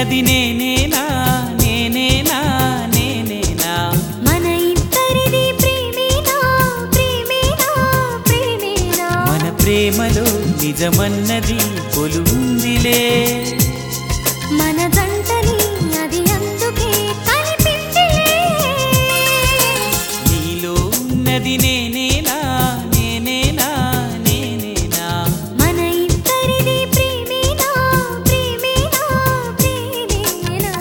ఉన్నది నేనేనా నేనేనా నేనేనా మన ఇద్దరిది ప్రేమేనా ప్రేమేనా ప్రేమేనా మన ప్రేమలో నిజమన్నది కొలుందిలే మన జంటని అది అందుకే కనిపించలే నీలో ఉన్నది నేనేనా నేనేనా నేనేనా మన ఇద్దరిది ప్రేమేనా ప్రేమేనా ప్రేమేనా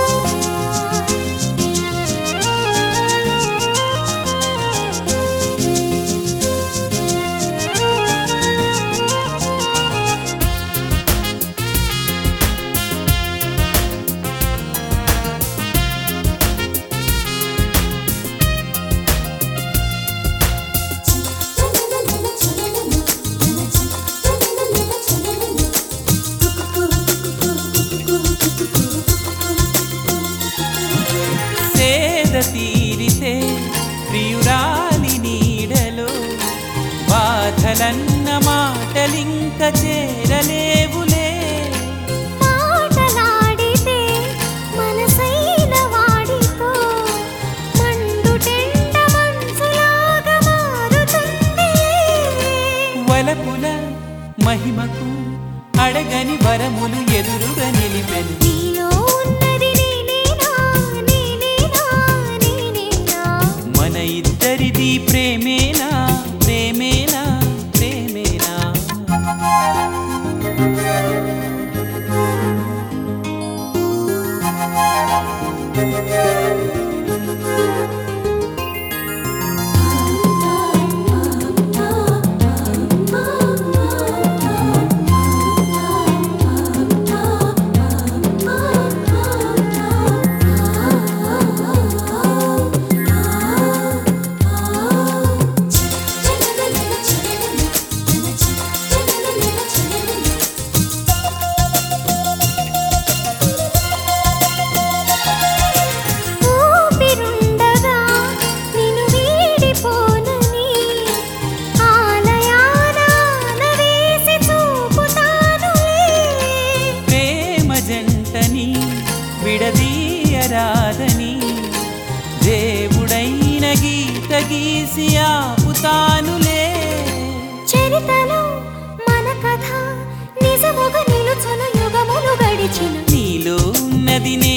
సేద తీరితే ప్రియురాలి నీడలో బాధలన్న మాటలింక చేరలేవులే మాటలాడితే మనసైన వాడితో మండుటెండ మనసులాగా మారుతుంది వలపుల మహిమకు అడగని వరములు ఎదురుగా నిలిపెను నీలో ఉన్నది నేనేనా నేనేనా నేనేనా మన ఇద్దరిది ప్రేమేనా ప్రేమేనా ప్రేమేనా ఊపిరుండగా నిన్ను వీడిపోనని ఆలయాన వేసి చూపుతానులే ప్రేమ జంటని విడదీయరాదని దేవుడైన గీత గీసి ఆపుతానులే చరితలో మన కథ నిజముగా నిలుచును యుగములు గడిచిన నీలో ఉన్నది నే